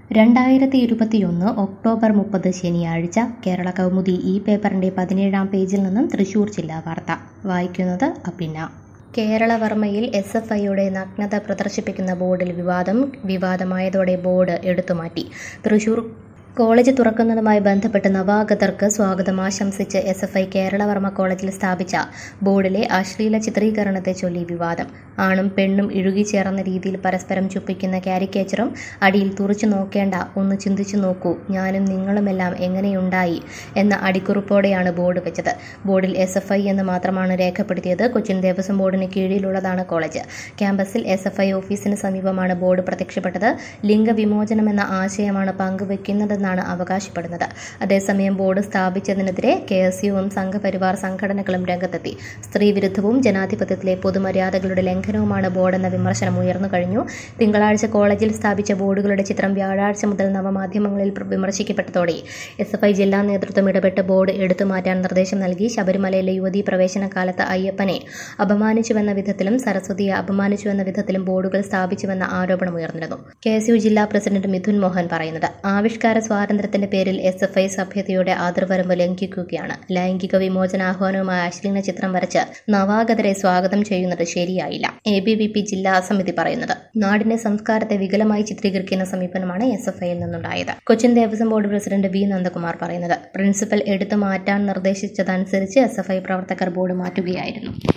രണ്ടായിരത്തി ഇരുപത്തിയൊന്ന് ഒക്ടോബർ മുപ്പത് ശനിയാഴ്ച കേരള കൗമുദി ഈ പേപ്പറിന്റെ പതിനേഴാം പേജിൽ നിന്നും തൃശൂർ ജില്ലാ വാർത്ത വായിക്കുന്നത് അപ്പിന്ന കേരളവർമ്മയിൽ എസ് എഫ് ഐയുടെ നഗ്നത പ്രദർശിപ്പിക്കുന്ന ബോർഡിൽ വിവാദം വിവാദമായതോടെ ബോർഡ് എടുത്തുമാറ്റി തൃശൂർ കോളേജ് തുറക്കുന്നതുമായി ബന്ധപ്പെട്ട് നവാഗതർക്ക് സ്വാഗതം ആശംസിച്ച് എസ് എഫ് ഐ കേരളവർമ്മ കോളേജിൽ സ്ഥാപിച്ച ബോർഡിലെ അശ്ലീല ചിത്രീകരണത്തെ ചൊല്ലി വിവാദം ആണും പെണ്ണും ഇഴുകിച്ചേർന്ന രീതിയിൽ പരസ്പരം ചുപ്പിക്കുന്ന കാരിക്കേച്ചറും അടിയിൽ തുറച്ചു നോക്കേണ്ട ഒന്ന് ചിന്തിച്ചു നോക്കൂ ഞാനും നിങ്ങളുമെല്ലാം എങ്ങനെയുണ്ടായി എന്ന അടിക്കുറിപ്പോടെയാണ് ബോർഡ് വെച്ചത് ബോർഡിൽ എസ് എഫ് ഐ എന്ന് മാത്രമാണ് രേഖപ്പെടുത്തിയത് കൊച്ചിൻ ദേവസ്വം ബോർഡിന് കീഴിലുള്ളതാണ് കോളേജ് ക്യാമ്പസിൽ എസ് എഫ് ഐ ഓഫീസിന് സമീപമാണ് ബോർഡ് പ്രത്യക്ഷപ്പെട്ടത് ലിംഗവിമോചനം എന്ന ആശയമാണ് പങ്കുവെക്കുന്നതെന്നാണ് അവകാശപ്പെടുന്നത് അതേസമയം ബോർഡ് സ്ഥാപിച്ചതിനെതിരെ കെ എസ് യുവും സംഘപരിവാർ സംഘടനകളും രംഗത്തെത്തി സ്ത്രീവിരുദ്ധവും ജനാധിപത്യത്തിലെ പൊതുമര്യാദകളുടെ ലംഘനവുമാണ് ബോർഡെന്ന വിമർശനം ഉയർന്നു കഴിഞ്ഞു തിങ്കളാഴ്ച കോളേജിൽ സ്ഥാപിച്ച ബോർഡുകളുടെ ചിത്രം വ്യാഴാഴ്ച മുതൽ നവമാധ്യമങ്ങളിൽ പ്ര- വിമർശിക്കപ്പെട്ടതോടെ എസ് എഫ് ഐ ജില്ലാ നേതൃത്വം ഇടപെട്ട് ബോർഡ് എടുത്തു മാറ്റാൻ നിർദ്ദേശം നൽകി ശബരിമലയിലെ യുവതീ പ്രവേശന കാലത്ത് അയ്യപ്പനെ അപമാനിച്ചുവെന്ന വിധത്തിലും സരസ്വതിയെ അപമാനിച്ചുവെന്ന വിധത്തിലും ബോർഡുകൾ സ്ഥാപിച്ചുവെന്ന ആരോപണമുയർന്നിരുന്നു കെ എസ് യു ജില്ലാ പ്രസിഡന്റ് മിഥുൻ മോഹൻ പറയുന്നത് ആവിഷ്കാര സ്വാതന്ത്ര്യത്തിന്റെ പേരിൽ എസ് എഫ് ഐ സഭ്യതയുടെ അതിർവരമ്പ് ലംഘിക്കുകയാണ് ലൈംഗിക വിമോചനാഹ്വാനവുമായി അശ്ലീല ചിത്രം വരച്ച് നവാഗതരെ സ്വാഗതം ചെയ്യുന്നത് ശരിയായില്ല എ ബി വി പി ജില്ലാ സമിതി പറയുന്നത് നാടിന്റെ സംസ്കാരത്തെ വികലമായി ചിത്രീകരിക്കുന്ന സമീപനമാണ് എസ് എഫ് ഐയിൽ നിന്നുണ്ടായത് Cochin Devaswom board president V Nandakumar പറയുന്നത് പ്രിൻസിപ്പൽ എടുത്തു മാറ്റാൻ നിർദ്ദേശിച്ചതനുസരിച്ച് എസ് എഫ് ഐ പ്രവർത്തകർ ബോർഡ് മാറ്റുകയായിരുന്നു